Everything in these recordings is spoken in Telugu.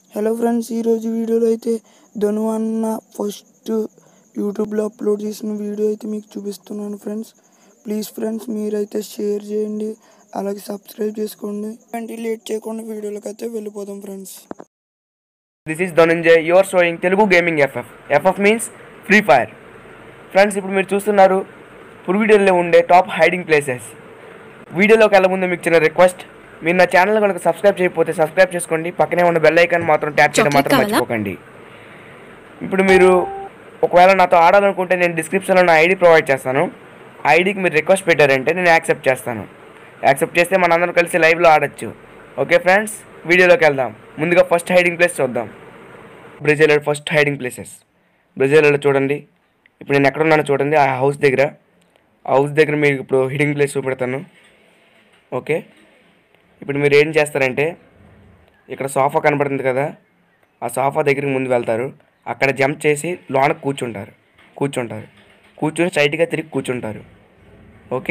హలో ఫ్రెండ్స్ ఈరోజు వీడియోలో అయితే ధను అన్న ఫస్ట్ యూట్యూబ్లో అప్లోడ్ చేసిన వీడియో అయితే మీకు చూపిస్తున్నాను ఫ్రెండ్స్ ప్లీజ్ ఫ్రెండ్స్ మీరైతే షేర్ చేయండి అలాగే సబ్స్క్రైబ్ చేసుకోండి అంటే లేట్ చేయకుండా వీడియోలోకి అయితే వెళ్ళిపోదాం friends this is Dhanunjay your showing Telugu gaming FF FF means free fire friends ఇప్పుడు మీరు చూస్తున్నారు పురువిడియోలో ఉండే టాప్ హైడింగ్ ప్లేసెస్ వీడియోలోకి వెళ్ళే ముందు మీకు చిన్న రిక్వెస్ట్ మీరు నా ఛానల్ కనుక సబ్స్క్రైబ్ చేయకపోతే సబ్స్క్రైబ్ చేసుకోండి పక్కనే ఉన్న బెల్ ఐకాన్ మాత్రం ట్యాప్ చేయడం మాత్రం Chocolate కావాలా? మర్చిపోకండి ఇప్పుడు మీరు ఒకవేళ నాతో ఆడాలనుకుంటే నేను డిస్క్రిప్షన్లో నా ఐడి ప్రొవైడ్ చేస్తాను ఆ ఐడికి మీరు రిక్వెస్ట్ పెట్టారంటే నేను యాక్సెప్ట్ చేస్తాను యాక్సెప్ట్ చేస్తే మనందరం కలిసి లైవ్లో ఆడొచ్చు ఓకే ఫ్రెండ్స్ వీడియోలోకి వెళ్దాం ముందుగా ఫస్ట్ హైడింగ్ ప్లేస్ చూద్దాం బ్రెజిల్లో ఫస్ట్ హైడింగ్ ప్లేసెస్ బ్రెజిల్లో చూడండి ఇప్పుడు నేను ఎక్కడ ఉన్నానో చూడండి ఆ హౌస్ దగ్గర ఆ హౌస్ దగ్గర మీకు ఇప్పుడు హిడింగ్ ప్లేస్ చూపెడతాను ఓకే ఇప్పుడు మీరు ఏం చేస్తారంటే ఇక్కడ సోఫా కనబడుతుంది కదా ఆ సోఫా దగ్గరికి ముందు వెళ్తారు అక్కడ జంప్ చేసి లోన కూర్చుంటారు కూర్చుంటారు కూర్చొని స్ట్రైట్గా తిరిగి కూర్చుంటారు ఓకే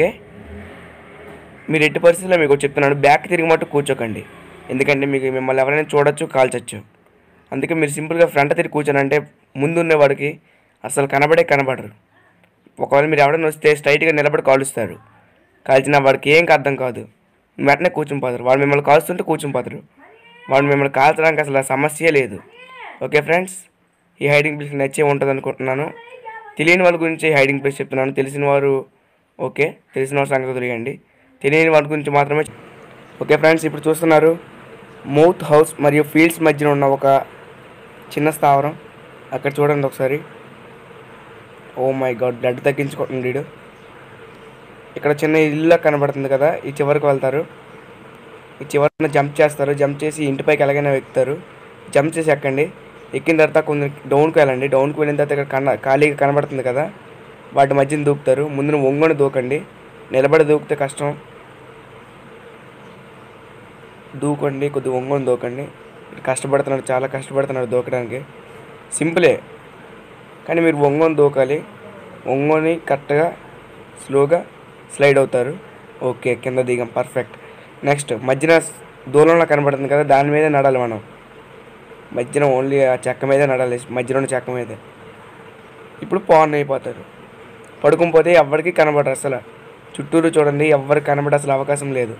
మీరు ఎట్టి పరిస్థితుల్లో మీకు ఒకటి చెప్తున్నాను బ్యాక్ తిరిగి మట్టు కూర్చోకండి ఎందుకంటే మీకు మిమ్మల్ని ఎవరైనా చూడొచ్చు కాల్చొచ్చు అందుకే మీరు సింపుల్గా ఫ్రంట్ తిరిగి కూర్చొని అంటే ముందు ఉన్నవాడికి అసలు కనబడే కనబడరు ఒకవేళ మీరు ఎవరైనా వస్తే స్ట్రైట్గా నిలబడి కాలుస్తారు కాల్చిన వాడికి ఏం అర్థం కాదు వెంటనే కూర్చుని పోతారు వాడు మిమ్మల్ని కాల్స్తుంటే కూర్చుని పోతారు వాడు మిమ్మల్ని కాల్చడానికి అసలు సమస్య లేదు ఓకే ఫ్రెండ్స్ ఈ హైడింగ్ ప్లేస్ నచ్చే ఉంటుంది అనుకుంటున్నాను తెలియని వాళ్ళ గురించి ఈ హైడింగ్ ప్లేస్ చెప్తున్నాను తెలిసిన వారు ఓకే తెలిసిన వారి సంగతి తెలియండి తెలియని వారి గురించి మాత్రమే ఓకే ఫ్రెండ్స్ ఇప్పుడు చూస్తున్నారు మౌత్ హౌస్ మరియు ఫీల్డ్స్ మధ్యన ఉన్న ఒక చిన్న స్థావరం అక్కడ చూడండి ఒకసారి ఓ మై గాడ్ బ్లడ్ తగ్గించుకుంటుంది వీడు ఇక్కడ చిన్న ఇల్లు కనబడుతుంది కదా ఈ చివరికి వెళ్తారు ఈ చివరిన జంప్ చేస్తారు జంప్ చేసి ఇంటిపైకి ఎలాగైనా ఎక్కుతారు జంప్ చేసి ఎక్కండి ఎక్కిన తర్వాత కొంచెం డౌన్కి వెళ్ళండి డౌన్కి వెళ్ళిన తర్వాత ఇక్కడ కన ఖాళీగా కనబడుతుంది కదా వాటి మధ్యన దూకుతారు ముందున ఒంగొని దూకండి నిలబడి దూకితే కష్టం దూకండి కొద్దిగా ఒంగొని దూకండి ఇక్కడ కష్టపడుతున్నాడు చాలా కష్టపడుతున్నాడు దూకడానికి సింపులే కానీ మీరు ఒంగొని దూకాలి ఒంగొని కరెక్ట్గా స్లోగా స్లైడ్ అవుతారు ఓకే కింద దిగం పర్ఫెక్ట్ నెక్స్ట్ మధ్యన దూలంలో కనబడుతుంది కదా దాని మీదే నడాలి మనం మధ్యన ఓన్లీ ఆ చెక్క మీదే నడాలి మధ్యలో ఉన్న చెక్క మీదే ఇప్పుడు పాన్ అయిపోతారు పడుకుని పోతే ఎవరికి కనబడరు అసలు చుట్టూరు చూడండి ఎవరికి కనబడే అసలు అవకాశం లేదు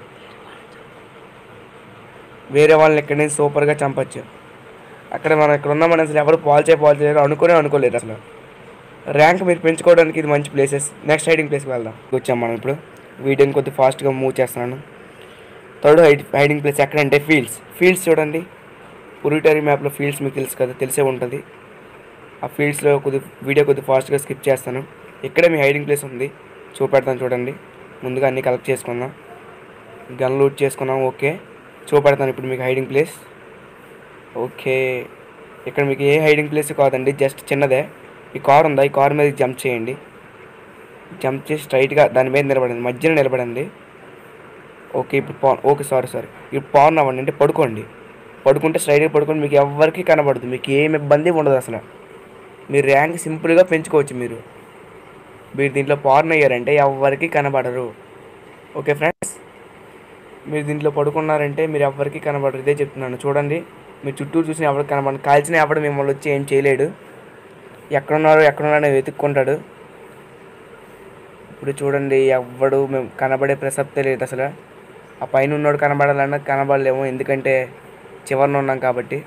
వేరే వాళ్ళని ఎక్కడి నుంచి సూపర్గా చంపచ్చు అక్కడ మనం ఇక్కడ ఉన్నామని అసలు ఎవరు పాల్చే పాల్చేయరు అనుకునే అనుకోలేరు అసలు ర్యాంక్ మీరు పెంచుకోవడానికి ఇది మంచి ప్లేసెస్ నెక్స్ట్ హైడింగ్ ప్లేస్కి వెళ్దాం వచ్చాం మనం ఇప్పుడు వీడియోని కొద్దిగా ఫాస్ట్గా మూవ్ చేస్తున్నాను థర్డ్ హైడ్ హైడింగ్ ప్లేస్ ఎక్కడంటే ఫీల్డ్స్ ఫీల్డ్స్ చూడండి పురిటరీ మ్యాప్లో ఫీల్డ్స్ మీకు తెలుసు కదా తెలిసే ఉంటుంది ఆ ఫీల్డ్స్లో కొద్ది వీడియో కొద్ది ఫాస్ట్గా స్కిప్ చేస్తాను ఇక్కడే మీ హైడింగ్ ప్లేస్ ఉంది చూపెడతాను చూడండి ముందుగా అన్నీ కలెక్ట్ చేసుకుందాం గన్ లూట్ చేసుకున్నాం ఓకే చూపెడతాను ఇప్పుడు మీకు హైడింగ్ ప్లేస్ ఓకే ఇక్కడ మీకు ఏ హైడింగ్ ప్లేస్ కాదండి జస్ట్ చిన్నదే ఈ కార్ ఉందా ఈ కార్ మీద జంప్ చేయండి జంప్ చేసి స్ట్రైట్గా దాని మీద నిలబడండి మధ్యలో నిలబడండి ఓకే ఇప్పుడు పాన్ ఓకే సారీ సారీ ఇప్పుడు పాన్ అవ్వండి అంటే పడుకోండి పడుకుంటే స్ట్రైట్గా పడుకోండి మీకు ఎవరికి కనబడదు మీకు ఏం ఇబ్బంది ఉండదు అసలు మీరు ర్యాంక్ సింపుల్గా పెంచుకోవచ్చు మీరు మీరు దీంట్లో పార్న్ అయ్యారంటే ఎవరికి కనబడరు ఓకే ఫ్రెండ్స్ మీరు దీంట్లో పడుకున్నారంటే మీరు ఎవరికి కనబడరు ఇదే చెప్తున్నాను చూడండి మీరు చుట్టూరు చూసిన ఎవరికి కనబడరు కాల్చిన ఎవడు మిమ్మల్ని వచ్చి ఏం చేయలేడు ఎక్కడున్నారో ఎక్కడున్నారో వెతుక్కుంటాడు ఇప్పుడు చూడండి ఎవ్వడు మేము కనబడే ప్రసక్తే లేదు అసలు ఆ పైన ఉన్నోడు కనబడాలన్నా కనబడలేము ఎందుకంటే చివరిన ఉన్నాం కాబట్టి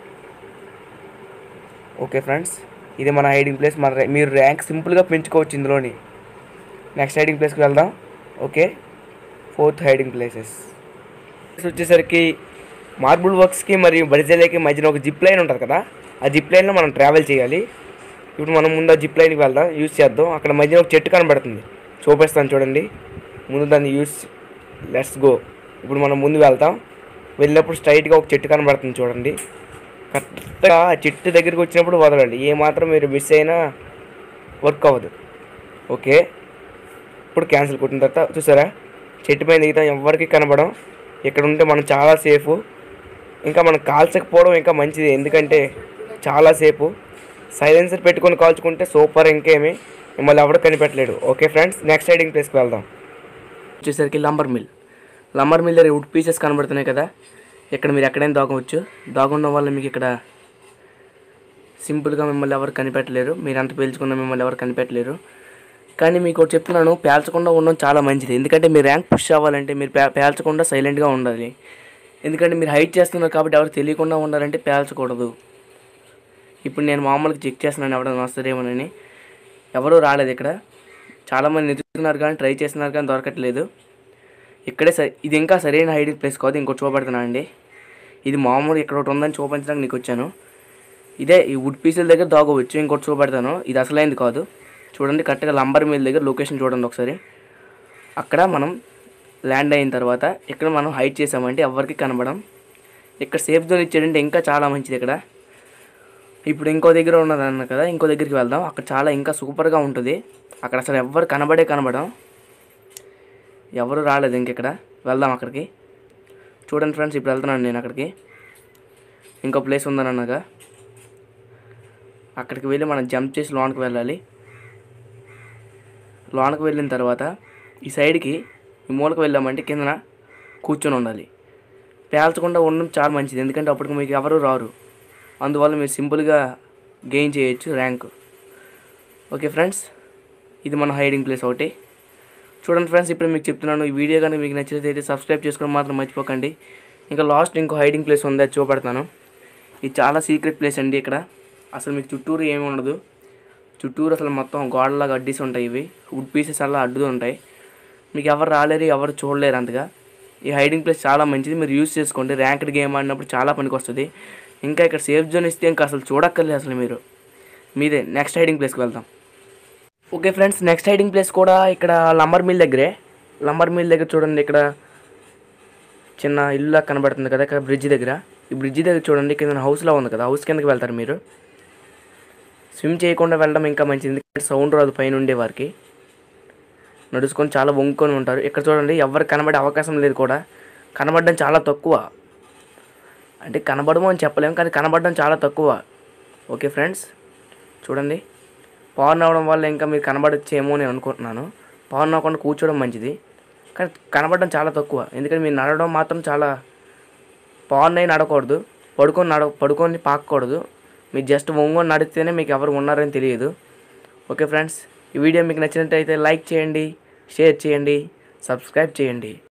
ఓకే ఫ్రెండ్స్ ఇది మన హైడింగ్ ప్లేస్ మన ర్యా- మీరు ర్యాంక్ సింపుల్గా పెంచుకోవచ్చు ఇందులోని నెక్స్ట్ హైడింగ్ ప్లేస్కి వెళ్దాం ఓకే ఫోర్త్ హైడింగ్ ప్లేసెస్ వచ్చేసరికి మార్బుల్ వర్క్స్కి మరియు బడిజలేకి మధ్యన ఒక జిప్ లైన్ ఉంటుంది కదా ఆ జిప్ లైన్లో మనం ట్రావెల్ చేయాలి ఇప్పుడు మనం ముందు ఆ జిప్ లైన్కి వెళ్దాం యూస్ చేద్దాం అక్కడ మధ్యన ఒక చెట్టు కనబడుతుంది చూపిస్తాను చూడండి ముందు దాన్ని యూస్ లెట్స్ గో ఇప్పుడు మనం ముందు వెళ్తాం వెళ్ళినప్పుడు స్ట్రైట్గా ఒక చెట్టు కనబడుతుంది చూడండి కరెక్ట్గా ఆ చెట్టు దగ్గరికి వచ్చినప్పుడు వదలండి ఏ మాత్రం మీరు మిస్ అయినా వర్క్ అవ్వదు ఓకే ఇప్పుడు క్యాన్సిల్ కొట్టిన తర్వాత చూసారా చెట్టు పైన దిగుతాం ఎవరికి కనబడం ఇక్కడ ఉంటే మనం చాలా సేఫ్ ఇంకా మనం కాల్చకపోవడం ఇంకా మంచిది ఎందుకంటే చాలా సేపు సైలెన్సర్ పెట్టుకొని కాల్చుకుంటే సూపర్ ఇంకేమి మిమ్మల్ని ఎవరు కనిపెట్టలేడు ఓకే ఫ్రెండ్స్ నెక్స్ట్ రైడింగ్ ప్లేస్కి వెళ్దాం వచ్చేసరికి లంబర్ మిల్ లంబర్ మిల్ దగ్గర వుడ్ పీసెస్ కనబడుతున్నాయి కదా ఇక్కడ మీరు ఎక్కడైనా దాగవచ్చు దాగున్న వల్ల మీకు ఇక్కడ సింపుల్గా మిమ్మల్ని ఎవరు కనిపెట్టలేరు మీరు అంత పేల్చుకున్న మిమ్మల్ని ఎవరు కనిపెట్టలేరు కానీ మీకు ఒకటి చెప్తున్నాను పేల్చకుండా ఉండడం చాలా మంచిది ఎందుకంటే మీరు ర్యాంక్ పుష్ అవ్వాలంటే మీరు పే పేల్చకుండా సైలెంట్గా ఉండాలి ఎందుకంటే మీరు హైట్ చేస్తున్నారు కాబట్టి ఎవరు తెలియకుండా ఉండాలంటే పేల్చకూడదు ఇప్పుడు నేను మామూలుగా చెక్ చేస్తున్నాను ఎవరైనా వస్తారేమోనని ఎవరూ రాలేదు ఇక్కడ చాలామంది ఎదుగుతున్నారు కానీ ట్రై చేస్తున్నారు కానీ దొరకట్లేదు ఇక్కడే స ఇది ఇంకా సరైన హైడింగ్ ప్లేస్ కాదు ఇంకోటి చూపెడుతున్నాను అండి ఇది మామూలు ఇక్కడ ఒకటి ఉందని చూపించడానికి నీకు వచ్చాను ఇదే ఈ వుడ్ పీసుల దగ్గర దాగవచ్చు ఇంకోటి చూపెడతాను ఇది అసలైంది కాదు చూడండి కరెక్ట్గా లంబర్ మిల్ దగ్గర లొకేషన్ చూడండి ఒకసారి అక్కడ మనం ల్యాండ్ అయిన తర్వాత ఇక్కడ మనం హైట్ చేసామంటే ఎవరికి కనబడం ఇక్కడ సేఫ్ జోన్ ఇచ్చాడంటే ఇంకా చాలా మంచిది ఇక్కడ ఇప్పుడు ఇంకో దగ్గర ఉన్నది అన్న కదా ఇంకో దగ్గరికి వెళ్దాం అక్కడ చాలా ఇంకా సూపర్గా ఉంటుంది అక్కడ అసలు ఎవ్వరు కనబడే కనబడం ఎవరు రాలేదు ఇంకెక్కడ వెళ్దాం అక్కడికి చూడండి ఫ్రెండ్స్ ఇప్పుడు వెళ్తున్నాను నేను అక్కడికి ఇంకో ప్లేస్ ఉందని అన్నగా అక్కడికి వెళ్ళి మనం జంప్ చేసి లోనికి వెళ్ళాలి లోనికి వెళ్ళిన తర్వాత ఈ సైడ్కి ఈ మూలకు వెళ్ళామంటే కిందన కూర్చొని ఉండాలి పేల్చకుండా ఉండడం చాలా మంచిది ఎందుకంటే అప్పటికి మీకు ఎవరు రారు అందువల్ల మీరు సింపుల్గా గెయిన్ చేయొచ్చు ర్యాంక్ ఓకే ఫ్రెండ్స్ ఇది మన హైడింగ్ ప్లేస్ ఒకటి చూడండి ఫ్రెండ్స్ ఇప్పుడు మీకు చెప్తున్నాను ఈ వీడియో కానీ మీకు నచ్చినట్లయితే సబ్స్క్రైబ్ చేసుకోవడం మాత్రం మర్చిపోకండి ఇంకా లాస్ట్ ఇంకో హైడింగ్ ప్లేస్ ఉంది అది చూపెడతాను ఇది చాలా సీక్రెట్ ప్లేస్ అండి ఇక్కడ అసలు మీకు చుట్టూరు ఏమి ఉండదు చుట్టూరు అసలు మొత్తం గోడలాగా అడ్డీస్ ఉంటాయి ఇవి వుడ్ పీసెస్ అలా అడ్డు ఉంటాయి మీకు ఎవరు రాలేరు ఎవరు చూడలేరు అంతగా ఈ హైడింగ్ ప్లేస్ చాలా మంచిది మీరు యూస్ చేసుకోండి ర్యాంక్డ్ గేమ్ ఆడినప్పుడు చాలా పనికి వస్తుంది ఇంకా ఇక్కడ సేఫ్ జోన్ ఇస్తే ఇంకా అసలు చూడక్కర్లేదు అసలు మీరు మీదే నెక్స్ట్ హైడింగ్ ప్లేస్కి వెళ్దాం okay friends next hiding place కూడా ఇక్కడ లంబర్ మిల్ దగ్గరే లంబర్ మిల్ దగ్గర చూడండి ఇక్కడ చిన్న ఇల్లు కనబడుతుంది కదా ఇక్కడ బ్రిడ్జ్ దగ్గర ఈ బ్రిడ్జ్ దగ్గర చూడండి కింద హౌస్లో ఉంది కదా హౌస్ కిందకి వెళ్తారు మీరు స్విమ్ చేయకుండా వెళ్ళడం ఇంకా మంచిది ఎందుకంటే సౌండ్ రాదు పైన ఉండే వారికి నడుచుకొని చాలా వంగుకొని ఉంటారు ఇక్కడ చూడండి ఎవరు కనబడే అవకాశం లేదు కూడా కనబడడం చాలా తక్కువ అంటే కనబడము అని చెప్పలేము కానీ కనబడడం చాలా తక్కువ ఓకే ఫ్రెండ్స్ చూడండి పవర్ అవ్వడం వల్ల ఇంకా మీరు కనబడచ్చేమో నేను అనుకుంటున్నాను పవర్ అవ్వకుండా కూర్చోవడం మంచిది కానీ కనబడడం చాలా తక్కువ ఎందుకంటే మీరు నడవడం మాత్రం చాలా పవర్ అయి నడకూడదు పడుకొని నడ పడుకొని పాకకూడదు మీరు జస్ట్ ఒంగొని నడిస్తేనే మీకు ఎవరు ఉన్నారని తెలియదు ఓకే ఫ్రెండ్స్ ఈ వీడియో మీకు నచ్చినట్టయితే లైక్ చేయండి షేర్ చేయండి సబ్స్క్రైబ్ చేయండి